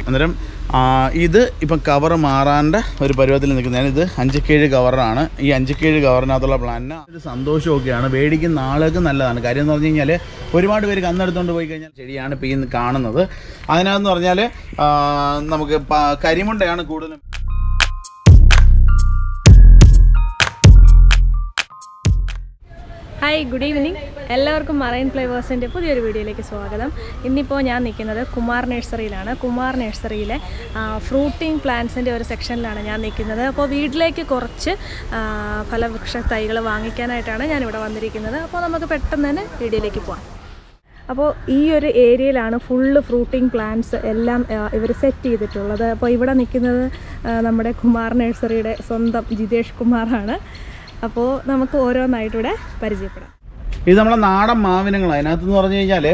അന്നേരം ആ, ഇത് ഇപ്പം കവർ മാറാണ്ട് ഒരു പരുവത്തിൽ നിൽക്കുന്നതാണ് ഇത് അഞ്ചക്കേഴ് കവറാണ് ഈ അഞ്ചക്കേഴ് കവറിനകത്തുള്ള പ്ലാന്റിന് ഒരു സന്തോഷമൊക്കെയാണ് മേടിക്കുന്ന ആളുകൾക്ക് നല്ലതാണ് കാര്യം എന്ന് പറഞ്ഞു കഴിഞ്ഞാൽ ഒരുപാട് പേര് കന്നെടുത്തുകൊണ്ട് പോയി കഴിഞ്ഞാൽ ചെടിയാണ് ഇപ്പം ഈ കാണുന്നത് അതിനകത്തെന്ന് പറഞ്ഞാൽ ആ, നമുക്ക് പ- കരിമുണ്ടയാണ് കൂടുതലും ഹായ് ഗുഡ് ഈവനിങ് എല്ലാവർക്കും മറൈൻ ഫ്ലേവേഴ്സിൻ്റെ പുതിയൊരു വീഡിയോയിലേക്ക് സ്വാഗതം ഇന്നിപ്പോൾ ഞാൻ നിൽക്കുന്നത് കുമാർ നഴ്സറിയിലാണ് കുമാർ നഴ്സറിയിലെ ഫ്രൂട്ടിംഗ് പ്ലാന്റ്സിൻ്റെ ഒരു സെക്ഷനിലാണ് ഞാൻ നിൽക്കുന്നത് അപ്പോൾ വീട്ടിലേക്ക് കുറച്ച് ആ, ഫലവൃക്ഷ തൈകൾ വാങ്ങിക്കാനായിട്ടാണ് ഞാനിവിടെ വന്നിരിക്കുന്നത് അപ്പോൾ നമുക്ക് പെട്ടെന്ന് തന്നെ വീഡിയോയിലേക്ക് പോകാം അപ്പോൾ ഈ ഒരു ഏരിയയിലാണ് ഫുള്ള് ഫ്രൂട്ടിംഗ് പ്ലാന്റ്സ് എല്ലാം ഇവർ സെറ്റ് ചെയ്തിട്ടുള്ളത് അപ്പോൾ ഇവിടെ നിൽക്കുന്നത് ആ, നമ്മുടെ കുമാർ നഴ്സറിയുടെ സ്വന്തം ജിതേഷ് കുമാറാണ് അപ്പോൾ നമുക്ക് ഓരോന്നായിട്ട് ഇവിടെ പരിചയപ്പെടാം ഇത് നമ്മളെ നാടൻ മാവിനങ്ങൾ അതിനകത്തെന്ന് പറഞ്ഞു കഴിഞ്ഞാൽ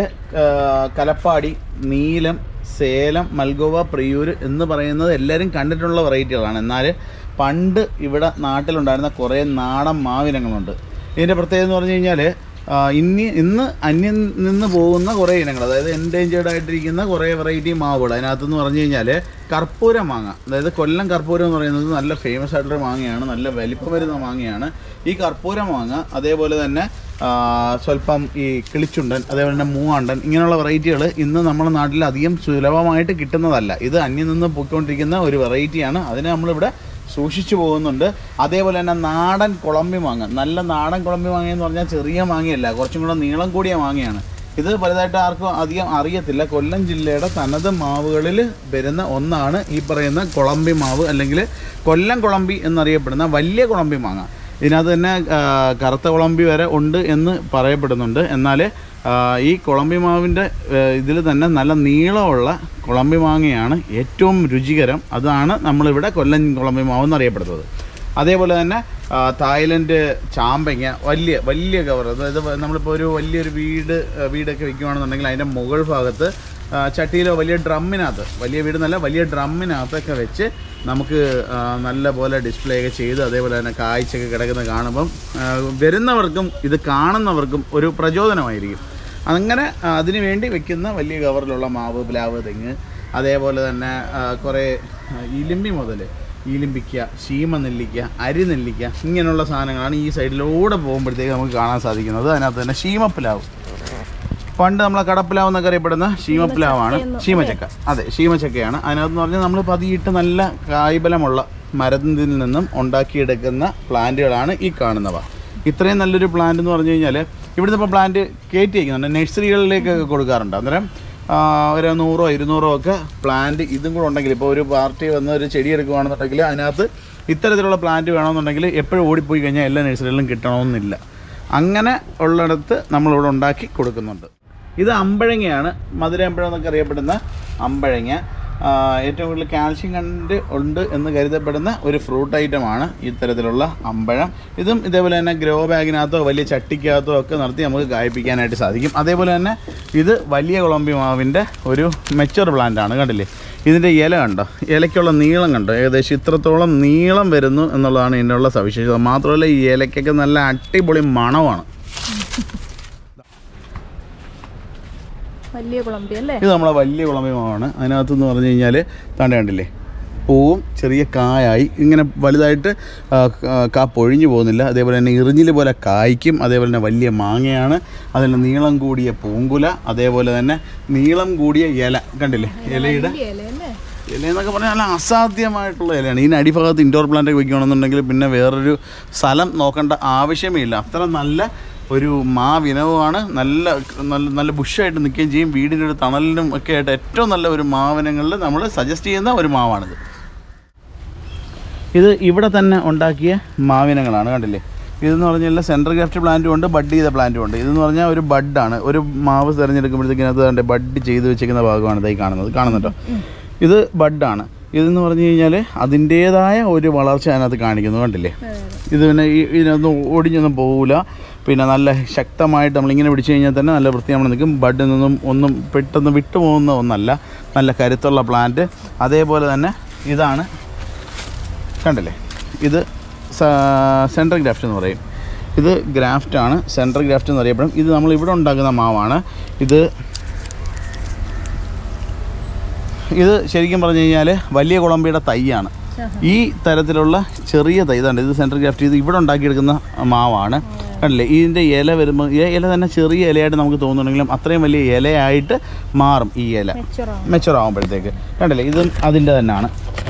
കലപ്പാടി നീലം സേലം മൽഗോവ പ്രിയൂര് എന്ന് പറയുന്നത് എല്ലാവരും കണ്ടിട്ടുള്ള വെറൈറ്റികളാണ് എന്നാൽ പണ്ട് ഇവിടെ നാട്ടിലുണ്ടായിരുന്ന കുറേ നാടൻ മാവിനങ്ങളുണ്ട് ഇതിൻ്റെ പ്രത്യേകത എന്ന് പറഞ്ഞു കഴിഞ്ഞാൽ ഇനി ഇന്ന് അന്യം നിന്ന് പോകുന്ന കുറേ ഇനങ്ങൾ അതായത് എൻഡേഞ്ചേർഡ് ആയിട്ടിരിക്കുന്ന കുറേ വെറൈറ്റി മാവുകൾ അതിനകത്തെന്ന് പറഞ്ഞു കഴിഞ്ഞാൽ കർപ്പൂര മാങ്ങ അതായത് കൊല്ലം കർപ്പൂരം എന്ന് പറയുന്നത് നല്ല ഫേമസ് ആയിട്ടുള്ള മാങ്ങയാണ് നല്ല വലിപ്പം വരുന്ന മാങ്ങയാണ് ഈ കർപ്പൂര മാങ്ങ അതേപോലെ തന്നെ ആ, സ്വല്പം ഈ കിളിച്ചുണ്ടൻ അതേപോലെ തന്നെ മൂവാണ്ടൻ ഇങ്ങനെയുള്ള വെറൈറ്റികൾ ഇന്ന് നമ്മുടെ നാട്ടിൽ അധികം സുലഭമായിട്ട് കിട്ടുന്നതല്ല ഇത് അന്യം നിന്ന് പോയിക്കൊണ്ടിരിക്കുന്ന ഒരു വെറൈറ്റിയാണ് അതിനെ നമ്മളിവിടെ സൂക്ഷിച്ചു പോകുന്നുണ്ട് അതേപോലെ തന്നെ നാടൻ കുളമ്പി മാങ്ങ നല്ല നാടൻ കുളമ്പി മാങ്ങ എന്ന് പറഞ്ഞാൽ ചെറിയ മാങ്ങയല്ല കുറച്ചും കൂടെ നീളം കൂടിയ മാങ്ങയാണ് ഇത് പലതായിട്ട് ആർക്കും അധികം അറിയത്തില്ല കൊല്ലം ജില്ലയുടെ തനത് മാവുകളിൽ വരുന്ന ഒന്നാണ് ഈ പറയുന്ന കുളമ്പി മാവ് അല്ലെങ്കിൽ കൊല്ലം കുളമ്പി എന്നറിയപ്പെടുന്ന വലിയ കുളമ്പി മാങ്ങ ഇതിനകത്ത് തന്നെ ആ, കറുത്ത കുളമ്പി വരെ ഉണ്ട് എന്ന് പറയപ്പെടുന്നുണ്ട് എന്നാൽ ആ, ഈ കുളമ്പി മാവിൻ്റെ ഇതിൽ തന്നെ നല്ല നീളമുള്ള കുളമ്പി മാങ്ങയാണ് ഏറ്റവും രുചികരം അതാണ് നമ്മളിവിടെ കൊല്ലം കുളമ്പി മാവ് എന്നറിയപ്പെടുന്നത് അതേപോലെ തന്നെ ആ, തായ്ലൻഡ് ചാമ്പങ്ങ വലിയ വലിയ കവർ അതായത് നമ്മളിപ്പോൾ ഒരു വലിയൊരു വീട് ആ, വീടൊക്കെ വെക്കുകയാണെന്നുണ്ടെങ്കിൽ അതിൻ്റെ മുകൾ ഭാഗത്ത് ആ, ചട്ടിയിലോ വലിയ ഡ്രമ്മിനകത്ത് വലിയ വീട് നല്ല വലിയ ഡ്രമ്മിനകത്തൊക്കെ വെച്ച് നമുക്ക് ആ, നല്ല പോലെ ഡിസ്പ്ലേ ഒക്കെ ചെയ്ത് അതേപോലെ തന്നെ കാഴ്ചയൊക്കെ കിടക്കുന്ന കാണുമ്പം ആ, വരുന്നവർക്കും ഇത് കാണുന്നവർക്കും ഒരു പ്രചോദനമായിരിക്കും അങ്ങനെ ആ, അതിനു വേണ്ടി വെക്കുന്ന വലിയ കവറിലുള്ള മാവ് പ്ലാവ് തെങ്ങ് അതേപോലെ തന്നെ ആ, കുറേ ആ, ഇലിമ്പി മുതൽ ഈലിമ്പിക്ക ശീമ നെല്ലിക്ക അരി നെല്ലിക്ക ഇങ്ങനെയുള്ള സാധനങ്ങളാണ് ഈ സൈഡിലൂടെ പോകുമ്പോഴത്തേക്ക് നമുക്ക് കാണാൻ സാധിക്കുന്നത് അതിനകത്ത് തന്നെ ശീമപ്പിലാവ് പണ്ട് നമ്മളെ കടപ്പിലാവ് എന്നൊക്കെ അറിയപ്പെടുന്ന ശീമപ്പിലാവാണ് ശീമച്ചക്ക അതെ ശീമച്ചക്കയാണ് അതിനകത്ത് പറഞ്ഞാൽ നമ്മൾ പതിയിട്ട് നല്ല കായ്ബലമുള്ള മരത്തിൽ നിന്നും ഉണ്ടാക്കിയെടുക്കുന്ന പ്ലാന്റുകളാണ് ഈ കാണുന്നവ ഇത്രയും നല്ലൊരു പ്ലാന്റ് എന്ന് പറഞ്ഞു കഴിഞ്ഞാൽ ഇവിടുന്ന് ഇപ്പോൾ പ്ലാന്റ് കയറ്റി വയ്ക്കുന്നുണ്ട് നഴ്സറികളിലേക്കൊക്കെ കൊടുക്കാറുണ്ട് അന്നേരം ആ, ഒരു നൂറോ ഇരുന്നൂറോ ഒക്കെ പ്ലാന്റ് ഇതും കൂടെ ഉണ്ടെങ്കിൽ ഇപ്പോൾ ഒരു പാർട്ടി വന്ന് ഒരു ചെടി എടുക്കുകയാണെന്നുണ്ടെങ്കിൽ അതിനകത്ത് ഇത്തരത്തിലുള്ള പ്ലാന്റ് വേണമെന്നുണ്ടെങ്കിൽ എപ്പോഴും ഓടിപ്പോയി കഴിഞ്ഞാൽ എല്ലാ നഴ്സറികളിലും കിട്ടണമെന്നില്ല അങ്ങനെ ഉള്ളിടത്ത് നമ്മളിവിടെ ഉണ്ടാക്കി കൊടുക്കുന്നുണ്ട് ഇത് അമ്പഴങ്ങയാണ് മധുര അമ്പഴം എന്നൊക്കെ അറിയപ്പെടുന്ന അമ്പഴങ്ങ ആ, ഏറ്റവും കൂടുതൽ കാൽഷ്യം കണ്ട് ഉണ്ട് എന്ന് കരുതപ്പെടുന്ന ഒരു ഫ്രൂട്ട് ഐറ്റമാണ് ഇത്തരത്തിലുള്ള അമ്പഴം ഇതും ഇതേപോലെ തന്നെ ഗ്രോ ബാഗിനകത്തോ വലിയ ചട്ടിക്കകത്തോ ഒക്കെ നിർത്തി നമുക്ക് കായ്പ്പിക്കാനായിട്ട് സാധിക്കും അതേപോലെ തന്നെ ഇത് വലിയ കുളമ്പി മാവിൻ്റെ ഒരു മെച്ചർ പ്ലാന്റ് ആണ് കണ്ടില്ലേ ഇതിൻ്റെ ഇല കണ്ടോ ഇലയ്ക്കുള്ള നീളം കണ്ടോ ഏകദേശം ഇത്രത്തോളം നീളം വരുന്നു എന്നുള്ളതാണ് ഇതിനുള്ള സവിശേഷത മാത്രമല്ല ഈ ഇലയ്ക്കൊക്കെ നല്ല അടിപൊളി മണമാണ് വലിയ കുളമ്പി അല്ലേ ഇത് നമ്മളെ വലിയ കുളമ്പി മാവാണ് അതിനകത്തെന്ന് പറഞ്ഞു കഴിഞ്ഞാൽ താണ്ട കണ്ടില്ലേ പൂവും ചെറിയ കായായി ഇങ്ങനെ വലുതായിട്ട് ആ, ആ, കാ പൊഴിഞ്ഞു പോകുന്നില്ല അതേപോലെ തന്നെ ഇറിഞ്ഞിൽ പോലെ കായ്ക്കും അതേപോലെ തന്നെ വലിയ മാങ്ങയാണ് അതിൽ നീളം കൂടിയ പൂങ്കുല അതേപോലെ തന്നെ നീളം കൂടിയ ഇല കണ്ടില്ലേ ഇലയുടെ അല്ലേ ഇല എന്നൊക്കെ പറഞ്ഞാൽ നല്ല അസാധ്യമായിട്ടുള്ള ഇലയാണ് ഇതിന് അടിഭാഗത്ത് ഇൻഡോർ പ്ലാന്റ് വയ്ക്കുകയാണെന്നുണ്ടെങ്കിൽ പിന്നെ വേറൊരു സ്ഥലം നോക്കേണ്ട ആവശ്യമേ ഇല്ല അത്ര നല്ല ഒരു മാവിനവുമാണ് നല്ല നല്ല നല്ല ബുഷായിട്ട് നിൽക്കുകയും ചെയ്യും വീടിൻ്റെ ഒരു തണലിനും ഒക്കെ ആയിട്ട് ഏറ്റവും നല്ല ഒരു മാവിനങ്ങളിൽ നമ്മൾ സജസ്റ്റ് ചെയ്യുന്ന ഒരു മാവാണിത് ഇത് ഇവിടെ തന്നെ ഉണ്ടാക്കിയ മാവിനങ്ങളാണ് കണ്ടില്ലേ ഇതെന്ന് പറഞ്ഞാൽ സെൻട്രൽ ഗ്രാഫ്റ്റ് പ്ലാന്റും ഉണ്ട് ബഡ് ചെയ്ത പ്ലാന്റും ഉണ്ട് ഇതെന്ന് പറഞ്ഞാൽ ഒരു ബഡാണ് ഒരു മാവ് തിരഞ്ഞെടുക്കുമ്പോഴത്തേക്കും അത് കണ്ട് ബഡ് ചെയ്ത് വെച്ചിരിക്കുന്ന ഭാഗമാണ് ഇതായി കാണുന്നത് കാണുന്നുണ്ടോ ഇത് ബഡാണ് ഇതെന്ന് പറഞ്ഞു കഴിഞ്ഞാൽ അതിൻ്റേതായ ഒരു വളർച്ച അതിനകത്ത് കാണിക്കുന്നു കണ്ടില്ലേ ഇത് പിന്നെ ഈ ഇതിനൊന്നും ഒടിഞ്ഞൊന്നും പോകില്ല പിന്നെ നല്ല ശക്തമായിട്ട് നമ്മളിങ്ങനെ പിടിച്ചു കഴിഞ്ഞാൽ തന്നെ നല്ല വൃത്തി നമ്മൾ നിൽക്കും ബഡിൽ നിന്നും ഒന്നും പെട്ടെന്ന് വിട്ടുപോകുന്ന ഒന്നല്ല നല്ല കരുത്തുള്ള പ്ലാന്റ് അതേപോലെ തന്നെ ഇതാണ് കണ്ടില്ലേ ഇത് സെൻട്രൽ ഗ്രാഫ്റ്റ് എന്ന് പറയും ഇത് ഗ്രാഫ്റ്റാണ് സെൻട്രൽ ഗ്രാഫ്റ്റ് എന്ന് അറിയപ്പെടും ഇത് നമ്മൾ ഇവിടെ ഉണ്ടാക്കുന്ന മാവാണ് ഇത് ഇത് ശരിക്കും പറഞ്ഞു കഴിഞ്ഞാൽ വലിയ കുളമ്പിയുടെ തൈയാണ് ഈ തരത്തിലുള്ള ചെറിയ തൈ ഇതാണ് ഇത് സെൻട്രൽ ഗ്രാഫ്റ്റ് ചെയ്ത് ഇവിടെ ഉണ്ടാക്കിയെടുക്കുന്ന മാവാണ് കണ്ടില്ലേ ഇതിൻ്റെ ഇല വരുമ്പോൾ ഈ ഇല തന്നെ ചെറിയ ഇലയായിട്ട് നമുക്ക് തോന്നുന്നുണ്ടെങ്കിലും അത്രയും വലിയ ഇലയായിട്ട് മാറും ഈ ഇല മെച്ചുറാവും മെച്ചർ ആകുമ്പോഴത്തേക്ക് കണ്ടില്ലേ ഇതും അതിൻ്റെ തന്നെയാണ്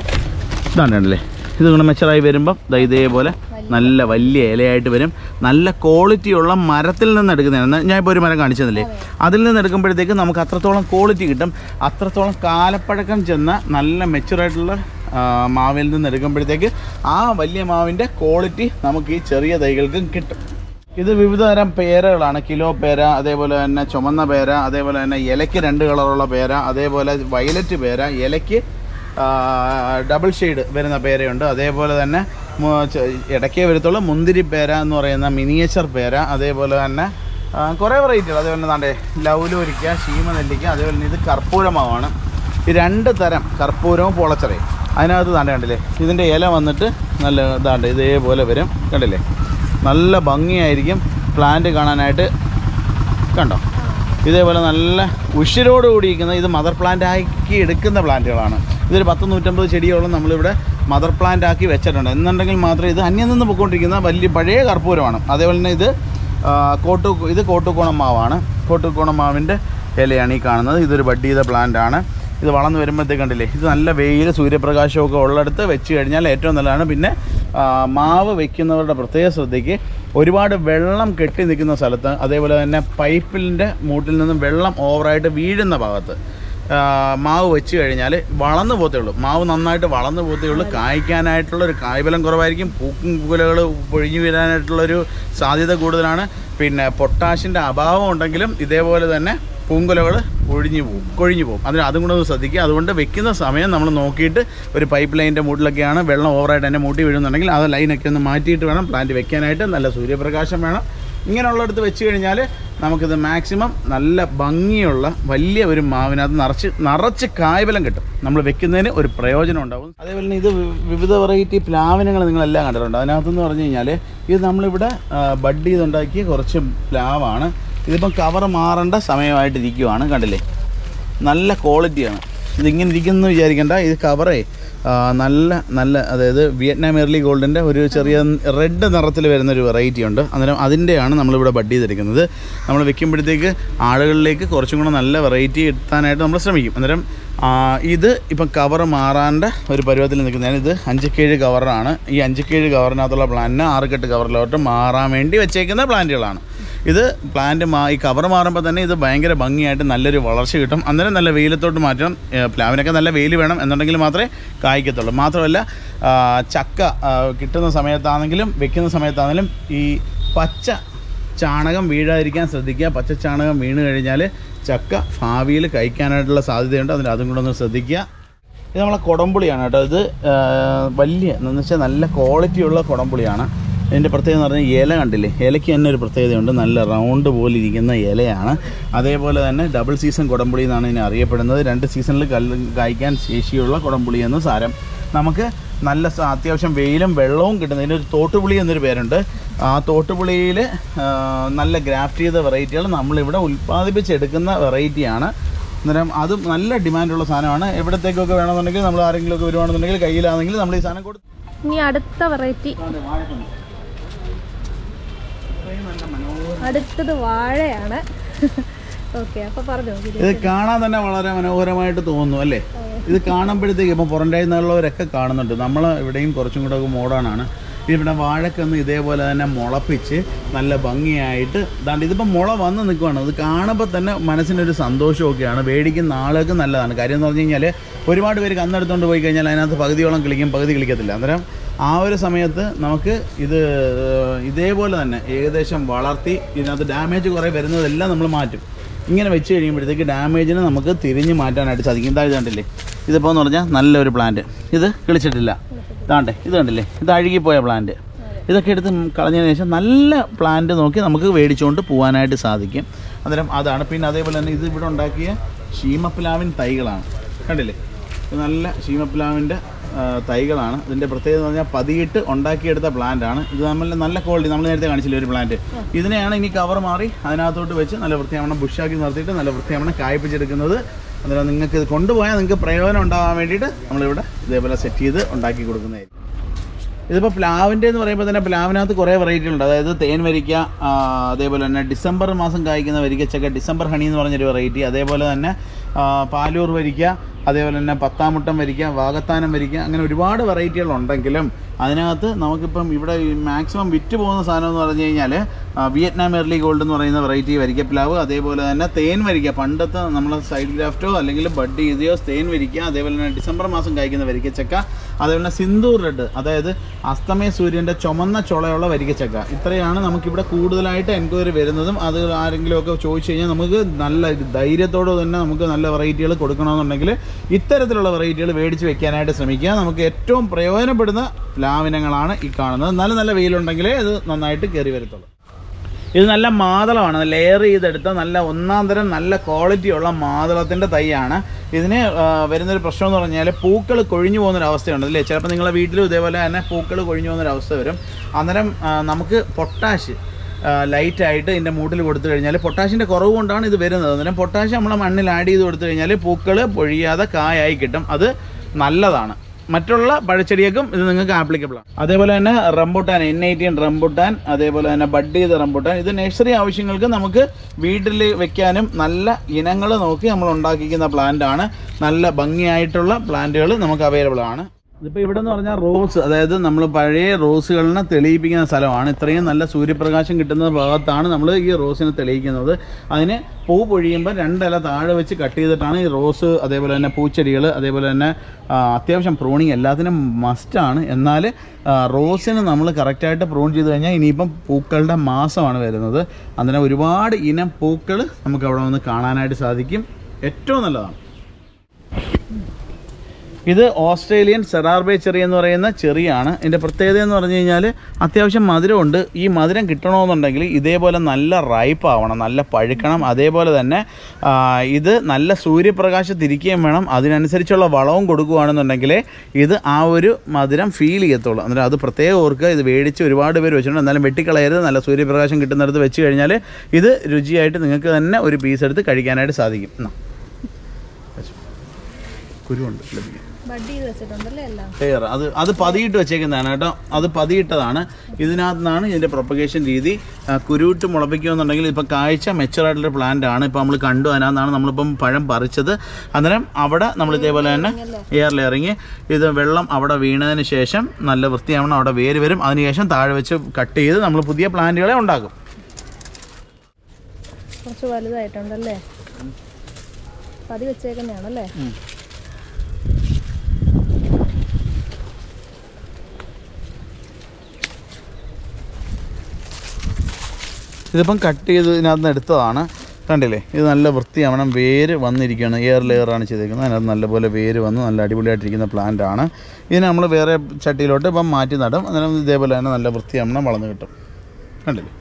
ഇതാണ് കണ്ടില്ലേ ഇത് ഇങ്ങനെ മെച്ചറായി വരുമ്പം ദാ ഇതേപോലെ നല്ല വലിയ ഇലയായിട്ട് വരും നല്ല ക്വാളിറ്റിയുള്ള മരത്തിൽ നിന്ന് എടുക്കുന്നതാണ് ഞാൻ ഇപ്പോൾ ഒരു മരം കാണിച്ചതല്ലേ അതിൽ നിന്ന് എടുക്കുമ്പോഴത്തേക്ക് നമുക്ക് അത്രത്തോളം ക്വാളിറ്റി കിട്ടും അത്രത്തോളം കാലപ്പഴക്കം ചെന്ന നല്ല മെച്ചുറായിട്ടുള്ള മാവിൽ നിന്ന് എടുക്കുമ്പോഴത്തേക്ക് ആ വലിയ മാവിൻ്റെ ക്വാളിറ്റി നമുക്ക് ഈ ചെറിയ തൈകൾക്കും കിട്ടും ഇത് വിവിധ തരം പേരകളാണ് കിലോ പേര അതേപോലെ തന്നെ ചുമന്ന പേര അതേപോലെ തന്നെ ഇലയ്ക്ക് രണ്ട് കളറുള്ള പേര അതേപോലെ വയലറ്റ് പേര ഇലയ്ക്ക് ആ, ഡബിൾ ഷെയ്ഡ് വരുന്ന പേരയുണ്ട് അതേപോലെ തന്നെ മു- ചെ- ഇടയ്ക്കേ വരത്തുള്ളൂ മുന്തിരി പേര എന്ന് പറയുന്ന മിനിയേച്ചർ പേര അതേപോലെ തന്നെ ആ, കുറേ വെറൈറ്റികൾ അതേപോലെ തന്നെ താണ്ടേ ലൗലൂരിക്ക ശീമനെല്ലിക്ക അതേപോലെ തന്നെ ഇത് കർപ്പൂരമാവാണ് ഈ രണ്ട് തരം കർപ്പൂരവും പൊളച്ചറയും അതിനകത്ത് താണ്ട കണ്ടില്ലേ ഇതിൻ്റെ ഇല വന്നിട്ട് നല്ല ഇതാണ്ട് ഇതേപോലെ വരും കണ്ടില്ലേ നല്ല ഭംഗിയായിരിക്കും പ്ലാന്റ് കാണാനായിട്ട് കണ്ടോ ഇതേപോലെ നല്ല ഉഷിരോട് കൂടിയിരിക്കുന്ന ഇത് മദർ പ്ലാന്റ് ആക്കി എടുക്കുന്ന പ്ലാന്റുകളാണ് ഇതൊരു പത്ത് നൂറ്റമ്പത് ചെടിയോളം നമ്മളിവിടെ മദർ പ്ലാന്റ് ആക്കി വെച്ചിട്ടുണ്ട് എന്നുണ്ടെങ്കിൽ മാത്രമേ ഇത് അന്യം നിന്ന് പൊയ്ക്കൊണ്ടിരിക്കുന്ന വലിയ പഴയ കർപ്പൂരമാണ് അതേപോലെ തന്നെ ഇത് ആ, കോട്ടു ഇത് കോട്ടുകോണം മാവാണ് കോട്ടുകോണം മാവിൻ്റെ ഇലയാണ് ഈ കാണുന്നത് ഇതൊരു ബഡ് ചെയ്ത പ്ലാന്റ് ആണ് ഇത് വളർന്നു വരുമ്പോഴത്തേക്ക് കണ്ടില്ലേ ഇത് നല്ല വെയിൽ സൂര്യപ്രകാശമൊക്കെ ഉള്ളിടത്ത് വെച്ച് കഴിഞ്ഞാൽ ഏറ്റവും നല്ലതാണ് പിന്നെ ആ, മാവ് വെക്കുന്നവരുടെ പ്രത്യേക ശ്രദ്ധയ്ക്ക് ഒരുപാട് വെള്ളം കെട്ടി നിൽക്കുന്ന സ്ഥലത്ത് അതേപോലെ തന്നെ പൈപ്പിൻ്റെ മൂട്ടിൽ നിന്നും വെള്ളം ഓവറായിട്ട് വീഴുന്ന ഭാഗത്ത് ആ, മാവ് വെച്ച് കഴിഞ്ഞാൽ വളർന്നു പോത്തേ ഉള്ളൂ മാവ് നന്നായിട്ട് വളർന്നു പോത്തേ ഉള്ളൂ കായ്ക്കാനായിട്ടുള്ള ഒരു കായ്ബലം കുറവായിരിക്കും പൂക്കും പൂക്കുലകൾ പൊഴിഞ്ഞു വീഴാനായിട്ടുള്ളൊരു സാധ്യത കൂടുതലാണ് പിന്നെ പൊട്ടാഷിൻ്റെ അഭാവം ഉണ്ടെങ്കിലും ഇതേപോലെ തന്നെ പൂങ്കുലകൾ ഒഴിഞ്ഞു പോകും കൊഴിഞ്ഞു പോകും അതിന് അതും കൂടെ ഒന്ന് ശ്രദ്ധിക്കുക അതുകൊണ്ട് വെക്കുന്ന സമയം നമ്മൾ നോക്കിയിട്ട് ഒരു പൈപ്പ് ലൈനിൻ്റെ മൂട്ടിലൊക്കെയാണ് വെള്ളം ഓവറായിട്ട് തന്നെ മൂട്ടി വീഴുന്നുണ്ടെങ്കിൽ അത് ലൈനൊക്കെ ഒന്ന് മാറ്റിയിട്ട് വേണം പ്ലാന്റ് വെക്കാനായിട്ട് നല്ല സൂര്യപ്രകാശം വേണം ഇങ്ങനെയുള്ളിടത്ത് വെച്ച് കഴിഞ്ഞാൽ നമുക്കിത് മാക്സിമം നല്ല ഭംഗിയുള്ള വലിയ ഒരു മാവിനകത്ത് നിറച്ച് നിറച്ച് കായ്ബലം കിട്ടും നമ്മൾ വെക്കുന്നതിന് ഒരു പ്രയോജനം ഉണ്ടാവും അതേപോലെ തന്നെ ഇത് വി- വിവിധ വെറൈറ്റി പ്ലാവിനങ്ങൾ നിങ്ങളെല്ലാം കണ്ടിട്ടുണ്ട് അതിനകത്തെന്ന് പറഞ്ഞു കഴിഞ്ഞാൽ ഇത് നമ്മളിവിടെ ആ, ബഡ് ചെയ്തുണ്ടാക്കിയ കുറച്ച് പ്ലാവാണ് ഇതിപ്പം കവർ മാറേണ്ട സമയമായിട്ടിരിക്കുവാണ് കണ്ടില്ലേ നല്ല ക്വാളിറ്റിയാണ് ഇതിങ്ങനെ ഇരിക്കുന്നു വിചാരിക്കേണ്ട ഇത് കവറേ ആ, നല്ല നല്ല അതായത് വിയറ്റ്നാം എർലി ഗോൾഡിൻ്റെ ഒരു ചെറിയ റെഡ് നിറത്തിൽ വരുന്ന ഒരു വെറൈറ്റി ഉണ്ട് അന്നേരം അതിൻ്റെയാണ് നമ്മളിവിടെ ബഡ് ചെയ്തെടുക്കുന്നത് നമ്മൾ വെക്കുമ്പോഴത്തേക്ക് ആളുകളിലേക്ക് കുറച്ചും കൂടെ നല്ല വെറൈറ്റി എത്താനായിട്ട് നമ്മൾ ശ്രമിക്കും അന്നേരം ആ, ഇത് ഇപ്പം കവർ മാറാണ്ട ഒരു പരുവത്തിൽ നിൽക്കുന്നതാണ് ഇത് അഞ്ചക്കേഴ് കവറാണ് ഈ അഞ്ചക്കേഴ് കവറിനകത്തുള്ള പ്ലാന്റിന് ആറുകെട്ട് കവറിലോട്ട് മാറാൻ വേണ്ടി വെച്ചേക്കുന്ന പ്ലാന്റുകളാണ് ഇത് പ്ലാന്റ് മാ ഈ കവർ മാറുമ്പോൾ തന്നെ ഇത് ഭയങ്കര ഭംഗിയായിട്ട് നല്ലൊരു വളർച്ച കിട്ടും അന്നേരം നല്ല വെയിലത്തോട്ട് മാറ്റണം ഏ, പ്ലാവിനൊക്കെ നല്ല വെയിൽ വേണം എന്നുണ്ടെങ്കിൽ മാത്രമേ കായ്ക്കത്തുള്ളൂ മാത്രമല്ല ആ, ചക്ക ആ, കിട്ടുന്ന സമയത്താണെങ്കിലും വെക്കുന്ന സമയത്താണെങ്കിലും ഈ പച്ച ചാണകം വീഴാതിരിക്കാൻ ശ്രദ്ധിക്കുക പച്ച ചാണകം വീണ് കഴിഞ്ഞാൽ ചക്ക ഭാവിയിൽ കഴിക്കാനായിട്ടുള്ള സാധ്യതയുണ്ട് അതിന് അതും കൂടെ ഒന്ന് ശ്രദ്ധിക്കുക ഇത് നമ്മളെ കുടംപുളിയാണ് കേട്ടോ ഇത് ആ, വലിയ എന്ന് വെച്ചാൽ നല്ല ക്വാളിറ്റിയുള്ള കുടംപുളിയാണ് ഇതിൻ്റെ പ്രത്യേകത എന്ന് പറഞ്ഞാൽ ഇല കണ്ടില്ലേ ഇലയ്ക്ക് തന്നെ ഒരു പ്രത്യേകതയുണ്ട് നല്ല റൗണ്ട് പോലെ ഇരിക്കുന്ന ഇലയാണ് അതേപോലെ തന്നെ ഡബിൾ സീസൺ കുടംപുളി എന്നാണ് ഇതിനെ അറിയപ്പെടുന്നത് രണ്ട് സീസണിൽ കല്ല് കായ്ക്കാൻ ശേഷിയുള്ള കുടംപുളി എന്ന് സാരം നമുക്ക് നല്ല സ- അത്യാവശ്യം വെയിലും വെള്ളവും കിട്ടുന്ന ഇതിനൊരു തോട്ടുപുളി എന്നൊരു പേരുണ്ട് ആ തോട്ടുപുളിയിൽ നല്ല ഗ്രാഫ്റ്റ് ചെയ്ത വെറൈറ്റികൾ നമ്മളിവിടെ ഉൽപ്പാദിപ്പിച്ചെടുക്കുന്ന വെറൈറ്റിയാണ് അന്നേരം അതും നല്ല ഡിമാൻഡുള്ള സാധനമാണ് എവിടത്തേക്കൊക്കെ വേണമെന്നുണ്ടെങ്കിൽ നമ്മൾ ആരെങ്കിലുമൊക്കെ വരുവാണെന്നുണ്ടെങ്കിൽ കയ്യിലാണെങ്കിൽ നമ്മൾ ഈ സാധനം കൊടുത്ത് ഇനി അടുത്ത വെറൈറ്റി അടുത്തത് വാഴയാണ് ഓക്കെ അപ്പോൾ പറഞ്ഞു ഇത് കാണാൻ തന്നെ വളരെ മനോഹരമായിട്ട് തോന്നുന്നു അല്ലേ ഇത് കാണുമ്പോഴത്തേക്ക് ഇപ്പം പുറം നിന്നുള്ളവരൊക്കെ കാണുന്നുണ്ട് നമ്മൾ ഇവിടെയും കുറച്ചും കൂടെ മോഡേണാണ് ഇവിടെ വാഴക്കൊന്ന് ഇതേപോലെ തന്നെ മുളപ്പിച്ച് നല്ല ഭംഗിയായിട്ട് ദാണ്ട് ഇതിപ്പോൾ മുള വന്ന് നിൽക്കുവാണ് അത് കാണുമ്പോൾ തന്നെ മനസ്സിനൊരു സന്തോഷമൊക്കെയാണ് മേടിക്കുന്ന ആളുകൾക്ക് നല്ലതാണ് കാര്യം എന്ന് പറഞ്ഞു കഴിഞ്ഞാൽ ഒരുപാട് പേര് കന്നെടുത്തുകൊണ്ട് പോയി കഴിഞ്ഞാൽ അതിനകത്ത് പകുതിയോളം കിളിക്കും പകുതി കിളിക്കത്തില്ല അന്നേരം ആ ഒരു സമയത്ത് നമുക്ക് ഇത് ഏഹ്, ഇതേപോലെ തന്നെ ഏകദേശം വളർത്തി ഇതിനകത്ത് ഡാമേജ് കുറേ വരുന്നതെല്ലാം നമ്മൾ മാറ്റും ഇങ്ങനെ വെച്ച് കഴിയുമ്പോഴത്തേക്ക് ഡാമേജിനെ നമുക്ക് തിരിഞ്ഞ് മാറ്റാനായിട്ട് സാധിക്കും ഇതാ ഇത് കണ്ടില്ലേ ഇതിപ്പോൾ എന്ന് പറഞ്ഞാൽ നല്ലൊരു പ്ലാന്റ് ഇത് കിളിച്ചിട്ടില്ല ഇതാണ്ടേ ഇത് കണ്ടില്ലേ ഇത് അഴുകിപ്പോയ പ്ലാന്റ് ഇതൊക്കെ എടുത്ത് കളഞ്ഞതിന് ശേഷം നല്ല പ്ലാന്റ് നോക്കി നമുക്ക് മേടിച്ചുകൊണ്ട് പോകാനായിട്ട് സാധിക്കും അന്നേരം അതാണ് പിന്നെ അതേപോലെ തന്നെ ഇത് ഇവിടെ ഉണ്ടാക്കിയ ശീമപ്ലാവിൻ തൈകളാണ് കണ്ടില്ലേ ഇത് നല്ല ശീമപ്ലാവിൻ്റെ ആ, തൈകളാണ് ഇതിൻ്റെ പ്രത്യേകത എന്ന് പറഞ്ഞാൽ പതിയിട്ട് ഉണ്ടാക്കിയെടുത്ത പ്ലാന്റ് ആണ് ഇത് നമ്മൾ നല്ല ക്വാളിറ്റി നമ്മൾ നേരത്തെ കാണിച്ചില്ലേ ഒരു പ്ലാന്റ് ഇതിനെയാണ് ഇനി കവർ മാറി അതിനകത്തോട്ട് വെച്ച് നല്ല വൃത്തിയാവണം ബുഷാക്കി നിർത്തിയിട്ട് നല്ല വൃത്തിയാവണം കായ്പിച്ചെടുക്കുന്നത് അന്നേരം നിങ്ങൾക്ക് ഇത് കൊണ്ടുപോയാൽ നിങ്ങൾക്ക് പ്രയോജനം ഉണ്ടാകാൻ വേണ്ടിയിട്ട് നമ്മളിവിടെ ഇതേപോലെ സെറ്റ് ചെയ്ത് ഉണ്ടാക്കി കൊടുക്കുന്നതായിരിക്കും ഇതിപ്പോൾ പ്ലാവിൻ്റെ എന്ന് പറയുമ്പോൾ തന്നെ പ്ലാവിനകത്ത് കുറേ വെറൈറ്റികളുണ്ട് അതായത് തേൻ വരിക്ക ആ, അതേപോലെ തന്നെ ഡിസംബർ മാസം കായ്ക്കുന്ന വരിക്കച്ചക്ക ഡിസംബർ ഹണി എന്ന് പറഞ്ഞൊരു വെറൈറ്റി അതേപോലെ തന്നെ ആ, പാലൂർ വരിക്ക അതേപോലെ തന്നെ പത്താമുട്ടം വരിക്ക വാഗത്താനം വരിക്ക അങ്ങനെ ഒരുപാട് വെറൈറ്റികൾ ഉണ്ടെങ്കിലും അതിനകത്ത് നമുക്കിപ്പം ഇവിടെ മാക്സിമം വിറ്റ് പോകുന്ന സാധനം എന്ന് പറഞ്ഞു കഴിഞ്ഞാൽ വിയറ്റ്നാം എർലി ഗോൾഡ് എന്ന് പറയുന്ന വെറൈറ്റി വരിക്കപ്ലാവ് അതേപോലെ തന്നെ തേൻ വരിക്ക പണ്ടത്തെ നമ്മളെ സൈഡ് ഗ്രാഫ്റ്റോ അല്ലെങ്കിൽ ബഡ് ചെയ്തയോ തേൻ വരിക്ക അതേപോലെ തന്നെ ഡിസംബർ മാസം കായ്ക്കുന്ന വരിക്കച്ചക്ക അതേപോലെ തന്നെ സിന്ദൂർ റെഡ് അതായത് അസ്തമയ സൂര്യൻ്റെ ചുമന്ന ചുളയുള്ള വരിക്കച്ചക്ക ഇത്രയാണ് നമുക്കിവിടെ കൂടുതലായിട്ട് എൻക്വയറി വരുന്നതും അത് ആരെങ്കിലുമൊക്കെ ചോദിച്ചു കഴിഞ്ഞാൽ നമുക്ക് നല്ല ധൈര്യത്തോടെ തന്നെ നമുക്ക് നല്ല വെറൈറ്റികൾ കൊടുക്കണമെന്നുണ്ടെങ്കിൽ ഇത്തരത്തിലുള്ള വെറൈറ്റികൾ മേടിച്ച് വെക്കാനായിട്ട് ശ്രമിക്കുക നമുക്ക് ഏറ്റവും പ്രയോജനപ്പെടുന്ന പ്ലാവിനങ്ങളാണ് ഈ കാണുന്നത് നല്ല നല്ല വെയിലുണ്ടെങ്കിലേ ഇത് നന്നായിട്ട് കയറി വരത്തുള്ളൂ ഇത് നല്ല മാതളമാണ് ലെയർ ചെയ്തെടുത്ത നല്ല ഒന്നാം തരം നല്ല ക്വാളിറ്റിയുള്ള മാതളത്തിൻ്റെ തൈയാണ് ഇതിന് ആ, വരുന്നൊരു പ്രശ്നം എന്ന് പറഞ്ഞാൽ പൂക്കൾ കൊഴിഞ്ഞു പോകുന്നൊരു അവസ്ഥയുണ്ട് അല്ലേ ചിലപ്പോൾ നിങ്ങളുടെ വീട്ടിലും ഇതേപോലെ തന്നെ പൂക്കൾ കൊഴിഞ്ഞു പോകുന്നൊരു അവസ്ഥ വരും അന്നേരം ആ, നമുക്ക് പൊട്ടാഷ് ലൈറ്റായിട്ട് ഇതിൻ്റെ മൂട്ടിൽ കൊടുത്തു കഴിഞ്ഞാൽ പൊട്ടാഷിൻ്റെ കുറവ് കൊണ്ടാണ് ഇത് വരുന്നത് അന്നേരം പൊട്ടാഷ് നമ്മൾ മണ്ണിൽ ആഡ് ചെയ്ത് കൊടുത്തു കഴിഞ്ഞാൽ പൂക്കൾ പൊഴിയാതെ കായായി കിട്ടും അത് നല്ലതാണ് മറ്റുള്ള പഴച്ചെടിയേക്കും ഇത് നിങ്ങൾക്ക് ആപ്ലിക്കബിൾ ആണ് അതേപോലെ തന്നെ റംബുട്ടാൻ എൻ എയ്റ്റീൻ റംബുട്ടാൻ അതേപോലെ തന്നെ ബഡ് ചെയ്ത റംബുട്ടാൻ ഇത് നഴ്സറി ആവശ്യങ്ങൾക്ക് നമുക്ക് വീട്ടിൽ വെക്കാനും നല്ല ഇനങ്ങൾ നോക്കി നമ്മൾ ഉണ്ടാക്കിക്കുന്ന പ്ലാന്റ് ആണ് നല്ല ഭംഗിയായിട്ടുള്ള പ്ലാന്റുകൾ നമുക്ക് അവൈലബിൾ ആണ് ഇതിപ്പോൾ ഇവിടെ എന്ന് പറഞ്ഞാൽ റോസ് അതായത് നമ്മൾ പഴയ റോസുകളിനെ തെളിയിപ്പിക്കുന്ന സ്ഥലമാണ് ഇത്രയും നല്ല സൂര്യപ്രകാശം കിട്ടുന്ന ഭാഗത്താണ് നമ്മൾ ഈ റോസിനെ തെളിയിക്കുന്നത് അതിന് പൂ പൊഴിയുമ്പോൾ രണ്ടില താഴെ വെച്ച് കട്ട് ചെയ്തിട്ടാണ് ഈ റോസ് അതേപോലെ തന്നെ പൂച്ചെടികൾ അതേപോലെ തന്നെ ആ, അത്യാവശ്യം പ്രൂണിങ് എല്ലാത്തിനും മസ്റ്റാണ് എന്നാൽ ആ, റോസിന് നമ്മൾ കറക്റ്റായിട്ട് പ്രൂൺ ചെയ്ത് കഴിഞ്ഞാൽ ഇനിയിപ്പം പൂക്കളുടെ മാസമാണ് വരുന്നത് അങ്ങനെ ഒരുപാട് ഇനം പൂക്കൾ നമുക്ക് അവിടെ വന്ന് കാണാനായിട്ട് സാധിക്കും ഏറ്റവും നല്ലതാണ് ഇത് ഓസ്ട്രേലിയൻ സെറാർബേ ചെറി എന്ന് പറയുന്ന ചെറിയാണ് ഇതിൻ്റെ പ്രത്യേകത എന്ന് പറഞ്ഞു കഴിഞ്ഞാൽ അത്യാവശ്യം മധുരമുണ്ട് ഈ മധുരം കിട്ടണമെന്നുണ്ടെങ്കിൽ ഇതേപോലെ നല്ല റൈപ്പ് ആവണം നല്ല പഴുക്കണം അതേപോലെ തന്നെ ആ, ഇത് നല്ല സൂര്യപ്രകാശത്തിരിക്കുകയും വേണം അതിനനുസരിച്ചുള്ള വളവും കൊടുക്കുകയാണെന്നുണ്ടെങ്കിൽ ഇത് ആ ഒരു മധുരം ഫീൽ ചെയ്യത്തുള്ളൂ അന്നേരം അത് പ്രത്യേകം ഓർക്കുക ഇത് മേടിച്ച് ഒരുപാട് പേര് വെച്ചിട്ടുണ്ട് എന്നാലും വെട്ടിക്കളയരുത് നല്ല സൂര്യപ്രകാശം കിട്ടുന്നിടത്ത് വെച്ച് കഴിഞ്ഞാൽ ഇത് രുചിയായിട്ട് നിങ്ങൾക്ക് തന്നെ ഒരു പീസ് എടുത്ത് കഴിക്കാനായിട്ട് സാധിക്കും എന്നാ വെച്ചോ. കുരുവുണ്ട് ലഭിക്കും ബഡ് ചെയ്ത് വെച്ചിട്ടുണ്ടല്ലേ എല്ലാം ലെയർ അത് അത് പതിയിട്ട് വെച്ചേക്കുന്നതാണ് കേട്ടോ അത് പതിയിട്ടതാണ് ഇതിനകത്ത് നിന്നാണ് ഇതിൻ്റെ പ്രൊപ്പഗേഷൻ രീതി ആ, കുരുവിട്ട് മുളപ്പിക്കുകയെന്നുണ്ടെങ്കിൽ ഇപ്പം കാഴ്ച മെച്ചറായിട്ടുള്ള പ്ലാന്റ് ആണ് ഇപ്പം നമ്മൾ കണ്ടു അതിനകത്താണ് നമ്മളിപ്പം പഴം പറിച്ചത് അന്നേരം അവിടെ നമ്മൾ ഇതേപോലെ തന്നെ എയർ ലെയറിങ് ഇത് വെള്ളം അവിടെ വീണതിന് ശേഷം നല്ല വൃത്തിയാവണം അവിടെ വേര് വരും അതിനുശേഷം താഴെ വെച്ച് കട്ട് ചെയ്ത് നമ്മൾ പുതിയ പ്ലാന്റുകളെ ഉണ്ടാക്കും കുറച്ച് വലുതായിട്ടുണ്ടല്ലേ പതി വെച്ചേക്കുന്നതാണല്ലേ ഇതിപ്പം കട്ട് ചെയ്ത് ഇതിനകത്ത് നിന്ന് എടുത്തതാണ് കണ്ടില്ലേ ഇത് നല്ല വൃത്തിയാവണം വേര് വന്നിരിക്കുകയാണ് എയർ ലെയറാണ് ചെയ്തേക്കുന്നത് അതിനകത്ത് നല്ലപോലെ വേര് വന്ന് നല്ല അടിപൊളിയായിട്ടിരിക്കുന്ന പ്ലാന്റ് ആണ് ഇതിനെ നമ്മൾ വേറെ ചട്ടിയിലോട്ട് ഇപ്പം മാറ്റി നടും അന്നേരം ഇതേപോലെ തന്നെ നല്ല വൃത്തിയാവണം വളർന്ന് കിട്ടും കണ്ടില്ലേ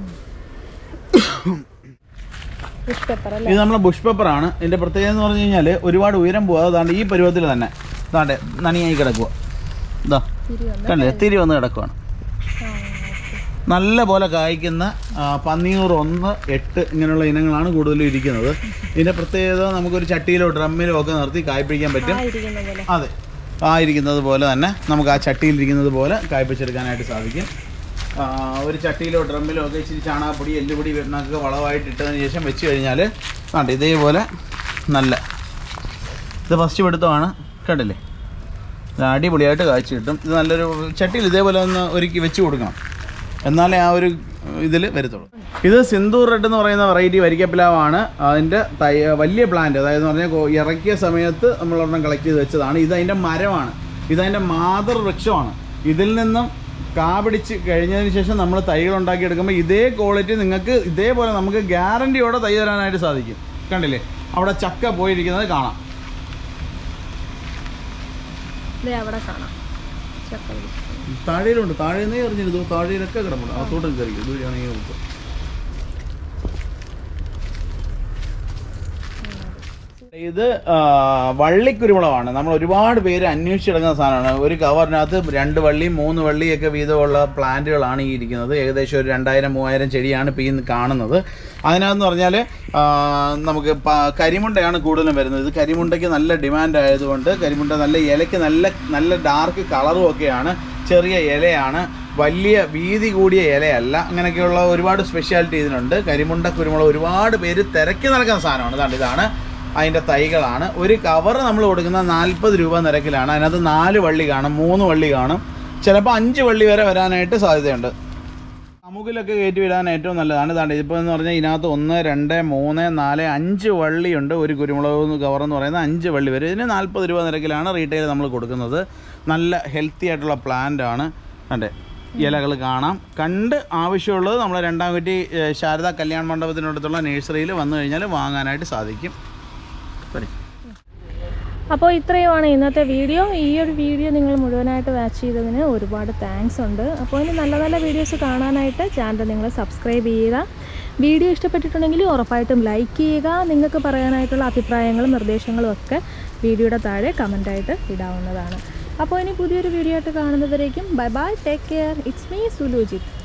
ഫിഷ് പെപ്പർ അല്ലേ ഇത് നമ്മളെ ബുഷ് പേപ്പറാണ് ഇതിൻ്റെ പ്രത്യേകത എന്ന് പറഞ്ഞു കഴിഞ്ഞാൽ ഒരുപാട് ഉയരം പോകാതെ ദാണ്ട് ഈ പരുവത്തിൽ തന്നെ ദാണ്ടെ നനിയായി കിടക്കുക ഇതാ തിരി വന്ന് കണ്ടില്ലേ തിരി വന്ന് കിടക്കുവാണ് ആ നല്ല പോലെ കായ്ക്കുന്ന ആ, പന്നിയൂർ ഒന്ന് എട്ട് ഇങ്ങനെയുള്ള ഇനങ്ങളാണ് കൂടുതലും ഇരിക്കുന്നത് ഇതിൻ്റെ പ്രത്യേകത നമുക്കൊരു ചട്ടിയിലോ ഡ്രമ്മിലോ ഒക്കെ നിർത്തി കായ്പിടിക്കാൻ പറ്റും ആ ഇരിക്കുന്ന പോലെ അതെ ആ ഇരിക്കുന്നത് പോലെ തന്നെ നമുക്ക് ആ ചട്ടിയിലിരിക്കുന്നത് പോലെ കായ്പിച്ചെടുക്കാനായിട്ട് സാധിക്കും ആ, ഒരു ചട്ടിയിലോ ഡ്രമ്മിലോ ഒക്കെ ഇച്ചിരി ചാണകപ്പൊടി എല്ലുപൊടി വെണ്ണൊക്കെ വളമായിട്ട് ഇട്ടതിന് ശേഷം വെച്ച് കഴിഞ്ഞാൽ കണ്ട് ഇതേപോലെ നല്ല ഇത് ഫസ്റ്റ് പിടുത്തമാണ് കണ്ടില്ലേ ഇത് അടിപൊളിയായിട്ട് കാഴ്ച കിട്ടും ഇത് നല്ലൊരു ചട്ടിയിൽ ഇതേപോലെ ഒന്ന് ഒരുക്കി വെച്ച് കൊടുക്കണം എന്നാലേ ആ ഒരു ഇതിൽ വരത്തുള്ളൂ ഇത് സിന്ദൂർ റെഡ് എന്ന് പറയുന്ന വെറൈറ്റി വരിക്കപ്പിലാവാണ് അതിൻ്റെ തൈ വലിയ പ്ലാന്റ് അതായത് എന്ന് പറഞ്ഞാൽ കൊ- ഇറക്കിയ സമയത്ത് നമ്മളൊരെണ്ണം കളക്ട് ചെയ്ത് വെച്ചതാണ് ഇത് അതിൻ്റെ മരമാണ് ഇതതിൻ്റെ മാതൃ വൃക്ഷമാണ് ഇതിൽ നിന്നും കാ പിടിച്ച് കഴിഞ്ഞതിന് ശേഷം നമ്മൾ തൈകൾ ഉണ്ടാക്കിയെടുക്കുമ്പോൾ ഇതേ ക്വാളിറ്റി നിങ്ങൾക്ക് ഇതേപോലെ നമുക്ക് ഗ്യാരണ്ടിയോടെ തൈ തരാനായിട്ട് സാധിക്കും കണ്ടില്ലേ അവിടെ ചക്ക പോയിരിക്കുന്നത് കാണാം ദേ അവിടെ കാണാം ചക്ക പിടിച്ച്. താഴെയിലുണ്ട് താഴേന്നേ എറിഞ്ഞിരുന്നു താഴെയിലൊക്കെ കിടപ്പുണ്ട് അകത്തോട്ടും കയറി ഇതുവരെയാണെങ്കിൽ കൊടുത്തു ഇത് ആ, വള്ളിക്കുരുമുളകാണ് നമ്മൾ ഒരുപാട് പേര് അന്വേഷിച്ചിടങ്ങുന്ന സാധനമാണ് ഒരു കവറിനകത്ത് രണ്ട് വള്ളി മൂന്ന് വള്ളിയൊക്കെ വീതമുള്ള പ്ലാന്റുകളാണ് ഈ ഇരിക്കുന്നത് ഏകദേശം ഒരു രണ്ടായിരം മൂവായിരം ചെടിയാണ് ഇപ്പോൾ ഈ കാണുന്നത് അതിനകത്ത് പറഞ്ഞാൽ നമുക്ക് പ- കരിമുണ്ടയാണ് കൂടുതലും വരുന്നത് ഇത് കരിമുണ്ടയ്ക്ക് നല്ല ഡിമാൻഡ് ആയതുകൊണ്ട് കരിമുണ്ട നല്ല ഇലയ്ക്ക് നല്ല നല്ല ഡാർക്ക് കളറും ഒക്കെയാണ് ചെറിയ ഇലയാണ് വലിയ വീതി കൂടിയ ഇലയല്ല അങ്ങനെയൊക്കെയുള്ള ഒരുപാട് സ്പെഷ്യാലിറ്റി ഇതിനുണ്ട് കരിമുണ്ട കുരുമുളക് ഒരുപാട് പേര് തിരക്കി നടക്കുന്ന സാധനമാണ് ഇതാണ് ഇതാണ് അതിൻ്റെ തൈകളാണ് ഒരു കവർ നമ്മൾ കൊടുക്കുന്ന നാൽപ്പത് രൂപ നിരക്കിലാണ് അതിനകത്ത് നാല് വള്ളി കാണും മൂന്ന് വള്ളി കാണും ചിലപ്പോൾ അഞ്ച് വള്ളി വരെ വരാനായിട്ട് സാധ്യതയുണ്ട് അമുകിലൊക്കെ കയറ്റി വിടാൻ ഏറ്റവും നല്ലതാണ് ഇതാണ് ഇതിപ്പോൾ എന്ന് പറഞ്ഞാൽ ഇതിനകത്ത് ഒന്ന് രണ്ട് മൂന്ന് നാല് അഞ്ച് വള്ളിയുണ്ട് ഒരു കുരുമുളക് കവർ എന്ന് പറയുന്നത് അഞ്ച് വള്ളി വരും ഇതിന് നാൽപ്പത് രൂപ നിരക്കിലാണ് റീറ്റെയിൽ നമ്മൾ കൊടുക്കുന്നത് നല്ല ഹെൽത്തി ആയിട്ടുള്ള പ്ലാന്റ് ആണ് കണ്ടേ ഇലകൾ കാണാം കണ്ട് ആവശ്യമുള്ളത് നമ്മൾ രണ്ടാം കുറ്റി ഏഹ്, ശാരദ കല്യാൺ മണ്ഡപത്തിനടുത്തുള്ള നഴ്സറിയിൽ വന്നു കഴിഞ്ഞാൽ വാങ്ങാനായിട്ട് സാധിക്കും വരും അപ്പോൾ ഇത്രയുമാണ് ഇന്നത്തെ വീഡിയോ ഈ ഒരു വീഡിയോ നിങ്ങൾ മുഴുവനായിട്ട് വാച്ച് ചെയ്തതിന് ഒരുപാട് താങ്ക്സ് ഉണ്ട് അപ്പോൾ ഇനി നല്ല നല്ല വീഡിയോസ് കാണാനായിട്ട് ചാനൽ നിങ്ങൾ സബ്സ്ക്രൈബ് ചെയ്യുക വീഡിയോ ഇഷ്ടപ്പെട്ടിട്ടുണ്ടെങ്കിൽ ഉറപ്പായിട്ടും ലൈക്ക് ചെയ്യുക നിങ്ങൾക്ക് പറയാനായിട്ടുള്ള അഭിപ്രായങ്ങളും നിർദ്ദേശങ്ങളും ഒക്കെ വീഡിയോയുടെ താഴെ കമൻ്റായിട്ട് ഇടാവുന്നതാണ് അപ്പോൾ ഇനി പുതിയൊരു വീഡിയോ ആയിട്ട് കാണുന്നവരേക്കും bye bye take care it's me സുലുജിത്ത്